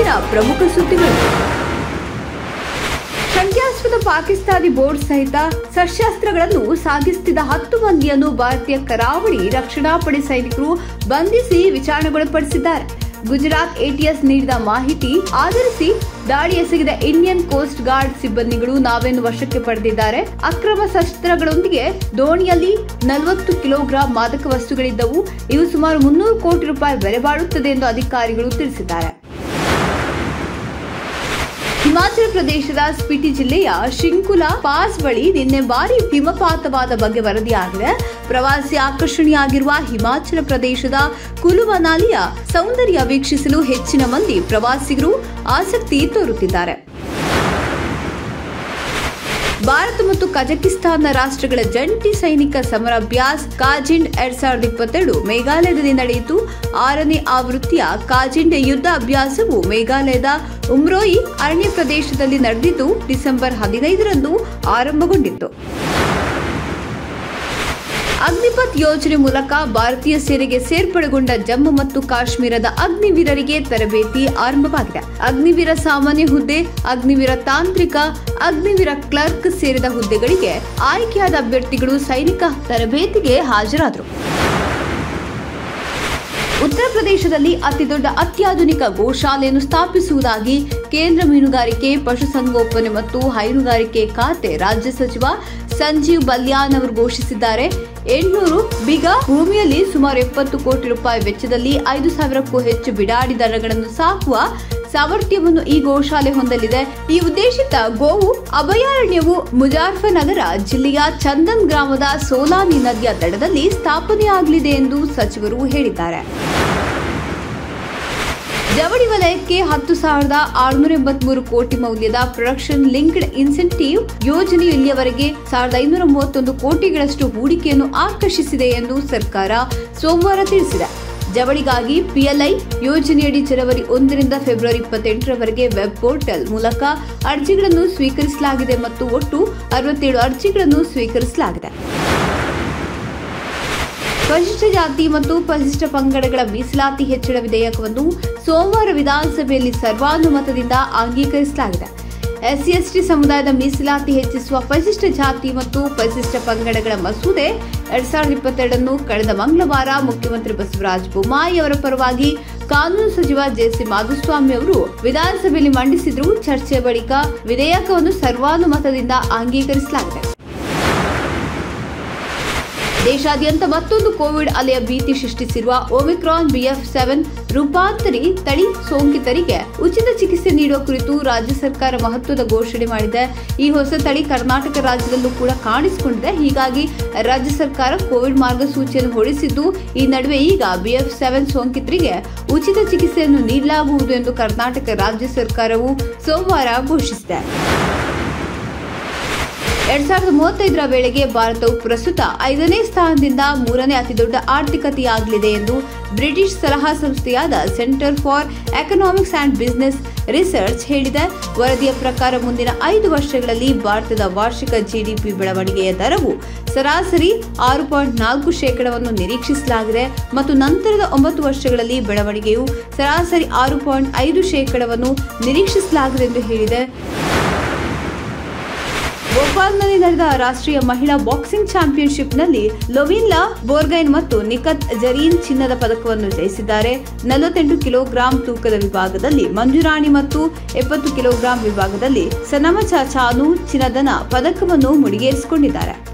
ಇಂದಿನ ಪ್ರಮುಖ ಸುದ್ದಿಗಳು ಶಂಕ್ಯಾಸ್ಪದ ಪಾಕಿಸ್ತಾನಿ ಬೋರ್ಡ್ ಸಹಿತ ಶಸ್ತ್ರಾಸ್ತ್ರಗಳನ್ನು ಸಾಗಿಸುತ್ತಿದ್ದ ಹತ್ತು ಮಂದಿಯನ್ನು ಭಾರತೀಯ ಕರಾವಳಿ ರಕ್ಷಣಾ ಪಡೆ ಸೈನಿಕರು ಬಂಧಿಸಿ ವಿಚಾರಣೆಗೊಳಪಡಿಸಿದ್ದಾರೆ ಗುಜರಾತ್ ಎಟಿಎಸ್ ನೀಡಿದ ಮಾಹಿತಿ ಆಧರಿಸಿ ದಾಳಿ ಎಸಗಿದ ಇಂಡಿಯನ್ ಕೋಸ್ಟ್ ಗಾರ್ಡ್ ಸಿಬ್ಬಂದಿಗಳು ನಾವೇನು ವಶಕ್ಕೆ ಪಡೆದಿದ್ದಾರೆ ಅಕ್ರಮ ಶಸ್ತ್ರಗಳೊಂದಿಗೆ ದೋಣಿಯಲ್ಲಿ ನಲವತ್ತು ಕಿಲೋಗ್ರಾಂ ಮಾದಕ ವಸ್ತುಗಳಿದ್ದವು ಇವು ಸುಮಾರು ಮುನ್ನೂರು ಕೋಟಿ ರೂಪಾಯಿ ಬೆಲೆ ಬಾಳುತ್ತದೆ ಎಂದು ಅಧಿಕಾರಿಗಳು ತಿಳಿಸಿದ್ದಾರೆ ಹಿಮಾಚಲ ಪ್ರದೇಶದ ಸ್ಪಿಟಿ ಜಿಲ್ಲೆಯ ಶಿಂಕುಲಾ ಪಾಸ್ ಬಳಿ ನಿನ್ನೆ ಭಾರಿ ಹಿಮಪಾತವಾದ ಬಗ್ಗೆ ವರದಿಯಾಗಿದೆ ಪ್ರವಾಸಿ ಆಕರ್ಷಣೆಯಾಗಿರುವ ಹಿಮಾಚಲ ಪ್ರದೇಶದ ಕುಲು ಮನಾಲಿಯ ಸೌಂದರ್ಯ ವೀಕ್ಷಿಸಲು ಹೆಚ್ಚಿನ ಮಂದಿ ಪ್ರವಾಸಿಗರು ಆಸಕ್ತಿ ತೋರುತ್ತಿದ್ದಾರೆ ಭಾರತ ಮತ್ತು ಕಜಕಿಸ್ತಾನ ರಾಷ್ಟ್ರಗಳ ಜಂಟಿ ಸೈನಿಕ ಸಮರಾಭ್ಯಾಸ್ ಕಾಜಿಂಡ್ ಎರಡ್ ಸಾವಿರದ ಇಪ್ಪತ್ತೆರಡು ಮೇಘಾಲಯದಲ್ಲಿ ನಡೆಯಿತು ಆರನೇ ಆವೃತ್ತಿಯ ಕಾಜಿಂಡ್ ಯುದ್ಧ ಅಭ್ಯಾಸವು ಮೇಘಾಲಯದ ಉಮ್ರೋಯಿ ಅರಣ್ಯ ಪ್ರದೇಶದಲ್ಲಿ ನಡೆದಿದ್ದು ಡಿಸೆಂಬರ್ ಹದಿನೈದರಂದು ಆರಂಭಗೊಂಡಿತ್ತು ಅಗ್ನಿಪಥ್ ಯೋಜನೆ ಮೂಲಕ ಭಾರತೀಯ ಸೇನೆಗೆ ಸೇರ್ಪಡೆಗೊಂಡ ಜಮ್ಮು ಮತ್ತು ಕಾಶ್ಮೀರದ ಅಗ್ನಿವೀರರಿಗೆ ತರಬೇತಿ ಆರಂಭವಾಗಿದೆ ಅಗ್ನಿವೀರ ಸಾಮಾನ್ಯ ಹುದ್ದೆ ಅಗ್ನಿವೀರ ತಾಂತ್ರಿಕ ಅಗ್ನಿವೀರ ಕ್ಲರ್ಕ್ ಸೇರಿದ ಹುದ್ದೆಗಳಿಗೆ ಆಯ್ಕೆಯಾದ ಅಭ್ಯರ್ಥಿಗಳು ಸೈನಿಕ ತರಬೇತಿಗೆ ಹಾಜರಾದರು ಉತ್ತರ ಪ್ರದೇಶದಲ್ಲಿ ಅತಿದೊಡ್ಡ ಅತ್ಯಾಧುನಿಕ ಗೋಶಾಲೆಯನ್ನು ಸ್ಥಾಪಿಸುವುದಾಗಿ ಕೇಂದ್ರ ಮೀನುಗಾರಿಕೆ ಪಶುಸಂಗೋಪನೆ ಮತ್ತು ಹೈನುಗಾರಿಕೆ ಖಾತೆ ರಾಜ್ಯ ಸಚಿವ ಸಂಜೀವ್ ಬಲ್ಯಾನ್ ಅವರು ಘೋಷಿಸಿದ್ದಾರೆ ಎಂಟುನೂರು ಬಿಗ ಭೂಮಿಯಲ್ಲಿ ಸುಮಾರು ಎಪ್ಪತ್ತು ಕೋಟಿ ರೂಪಾಯಿ ವೆಚ್ಚದಲ್ಲಿ ಐದು ಸಾವಿರಕ್ಕೂ ಹೆಚ್ಚು ಬಿಡಾಡಿ ದನಗಳನ್ನು ಸಾಕುವ ಸಾಮರ್ಥ್ಯವನ್ನು ಈ ಗೋಶಾಲೆ ಹೊಂದಲಿದೆ ಈ ಉದ್ದೇಶಿತ ಗೋವು ಅಭಯಾರಣ್ಯವು ಮುಜಾಫರ್ನಗರ ಜಿಲ್ಲೆಯ ಚಂದನ್ ಗ್ರಾಮದ ಸೋಲಾನಿ ನದಿಯ ದಡದಲ್ಲಿ ಸ್ಥಾಪನೆಯಾಗಲಿದೆ ಎಂದು ಸಚಿವರು ಹೇಳಿದ್ದಾರೆ ಜವಳಿ ವಲಯಕ್ಕೆ ಹತ್ತು ಸಾವಿರದ ಆರುನೂರ ಎಂಬತ್ಮೂರು ಕೋಟಿ ಮೌಲ್ಯದ ಪ್ರೊಡಕ್ಷನ್ ಲಿಂಕ್ಡ್ ಇನ್ಸೆಂಟಿವ್ ಯೋಜನೆಯು ಇಲ್ಲಿಯವರೆಗೆ ಸಾವಿರದ ಐನೂರ ಮೂವತ್ತೊಂದು ಕೋಟಿಗಳಷ್ಟು ಹೂಡಿಕೆಯನ್ನು ಆಕರ್ಷಿಸಿದೆ ಎಂದು ಸರ್ಕಾರ ಸೋಮವಾರ ತಿಳಿಸಿದೆ ಜವಳಿಗಾಗಿ ಪಿಎಲ್ಐ ಯೋಜನೆಯಡಿ ಜನವರಿ ಒಂದರಿಂದ ಫೆಬ್ರವರಿ ಇಪ್ಪತ್ತೆಂಟರವರೆಗೆ ವೆಬ್ ಪೋರ್ಟಲ್ ಮೂಲಕ ಅರ್ಜಿಗಳನ್ನು ಸ್ವೀಕರಿಸಲಾಗಿದೆ ಮತ್ತು ಒಟ್ಟು ಅರವತ್ತೇಳು ಅರ್ಜಿಗಳನ್ನು ಸ್ವೀಕರಿಸಲಾಗಿದೆ ಪರಿಶಿಷ್ಟ ಜಾತಿ ಮತ್ತು ಪರಿಶಿಷ್ಟ ಪಂಗಡಗಳ ಮೀಸಲಾತಿ ಹೆಚ್ಚಳ ವಿಧೇಯಕವನ್ನು ಸೋಮವಾರ ವಿಧಾನಸಭೆಯಲ್ಲಿ ಸರ್ವಾನುಮತದಿಂದ ಅಂಗೀಕರಿಸಲಾಗಿದೆ ಎಸ್ಸಿ ಎಸ್ಟಿ ಸಮುದಾಯದ ಮೀಸಲಾತಿ ಹೆಚ್ಚಿಸುವ ಪರಿಶಿಷ್ಟ ಜಾತಿ ಮತ್ತು ಪರಿಶಿಷ್ಟ ಪಂಗಡಗಳ ಮಸೂದೆ ಎರಡ್ ಸಾವಿರದ ಇಪ್ಪತ್ತೆರಡನ್ನು ಕಳೆದ ಮಂಗಳವಾರ ಮುಖ್ಯಮಂತ್ರಿ ಬಸವರಾಜ ಬೊಮ್ಮಾಯಿ ಅವರ ಪರವಾಗಿ ಕಾನೂನು ಸಚಿವ ಜೆಸಿ ಮಾಧುಸ್ವಾಮಿ ಅವರು ವಿಧಾನಸಭೆಯಲ್ಲಿ ಮಂಡಿಸಿದ್ರು ಚರ್ಚೆ ಬಳಿಕ ವಿಧೇಯಕವನ್ನು ಸರ್ವಾನುಮತದಿಂದ ಅಂಗೀಕರಿಸಲಾಗಿದೆ ದೇಶಾದ್ಯಂತ ಮತ್ತೊಂದು ಕೋವಿಡ್ ಅಲೆಯ ಭೀತಿ ಸೃಷ್ಟಿಸಿರುವ ಒಮಿಕ್ರಾನ್ ಬಿಎಫ್ ಸೆವೆನ್ ರೂಪಾಂತರಿ ತಳಿ ಸೋಂಕಿತರಿಗೆ ಉಚಿತ ಚಿಕಿತ್ಸೆ ನೀಡುವ ಕುರಿತು ರಾಜ್ಯ ಸರ್ಕಾರ ಮಹತ್ವದ ಘೋಷಣೆ ಮಾಡಿದೆ ಈ ಹೊಸ ತಳಿ ಕರ್ನಾಟಕ ರಾಜ್ಯದಲ್ಲೂ ಕೂಡ ಕಾಣಿಸಿಕೊಂಡಿದೆ ಹೀಗಾಗಿ ರಾಜ್ಯ ಸರ್ಕಾರ ಕೋವಿಡ್ ಮಾರ್ಗಸೂಚಿಯನ್ನು ಹೊರಡಿಸಿದ್ದು ಈ ನಡುವೆ ಈಗ ಬಿಎಫ್ ಸೆವೆನ್ ಸೋಂಕಿತರಿಗೆ ಉಚಿತ ಚಿಕಿತ್ಸೆಯನ್ನು ನೀಡಲಾಗುವುದು ಎಂದು ಕರ್ನಾಟಕ ರಾಜ್ಯ ಸರ್ಕಾರವು ಸೋಮವಾರ ಘೋಷಿಸಿದೆ ಎರಡ್ ಸಾವಿರದ ಮೂವತ್ತೈದರ ವೇಳೆಗೆ ಭಾರತವು ಪ್ರಸ್ತುತ ಐದನೇ ಸ್ಥಾನದಿಂದ ಮೂರನೇ ಅತಿದೊಡ್ಡ ಆರ್ಥಿಕತೆಯಾಗಲಿದೆ ಎಂದು ಬ್ರಿಟಿಷ್ ಸಲಹಾ ಸಂಸ್ಥೆಯಾದ Centre for Economics and Business Research ಹೇಳಿದೆ ವರದಿಯ ಪ್ರಕಾರ ಮುಂದಿನ ಐದು ವರ್ಷಗಳಲ್ಲಿ ಭಾರತದ ವಾರ್ಷಿಕ ಜಿಡಿಪಿ ಬೆಳವಣಿಗೆಯ ದರವು ಸರಾಸರಿ ಆರು ಪಾಯಿಂಟ್ ನಾಲ್ಕು ಶೇಕಡವನ್ನು ನಿರೀಕ್ಷಿಸಲಾಗಿದೆ ಮತ್ತು ನಂತರದ ಒಂಬತ್ತು ವರ್ಷಗಳಲ್ಲಿ ಬೆಳವಣಿಗೆಯು ಸರಾಸರಿ ಆರು ಪಾಯಿಂಟ್ ಐದು ಶೇಕಡವನ್ನು ನಿರೀಕ್ಷಿಸಲಾಗಿದೆ ಎಂದು ಹೇಳಿದೆ ಭೋಪಾಲ್ನಲ್ಲಿ ನಡೆದ ರಾಷ್ಟ್ರೀಯ ಮಹಿಳಾ ಬಾಕ್ಸಿಂಗ್ ಚಾಂಪಿಯನ್ಶಿಪ್ನಲ್ಲಿ ಲೊವಿನ್ಲಾ ಬೋರ್ಗೈನ್ ಮತ್ತು ನಿಖತ್ ಜರೀನ್ ಚಿನ್ನದ ಪದಕವನ್ನು ಜಯಿಸಿದ್ದಾರೆ ನಲವತ್ತೆಂಟು ಕಿಲೋಗ್ರಾಂ ತೂಕದ ವಿಭಾಗದಲ್ಲಿ ಮಂಜುರಾಣಿ ಮತ್ತು ಎಪ್ಪತ್ತು ಕಿಲೋಗ್ರಾಂ ವಿಭಾಗದಲ್ಲಿ ಸನಮಚ ಚಾನು ಚಿನ್ನದನ ಪದಕವನ್ನು ಮುಡಿಗೇರಿಸಿಕೊಂಡಿದ್ದಾರೆ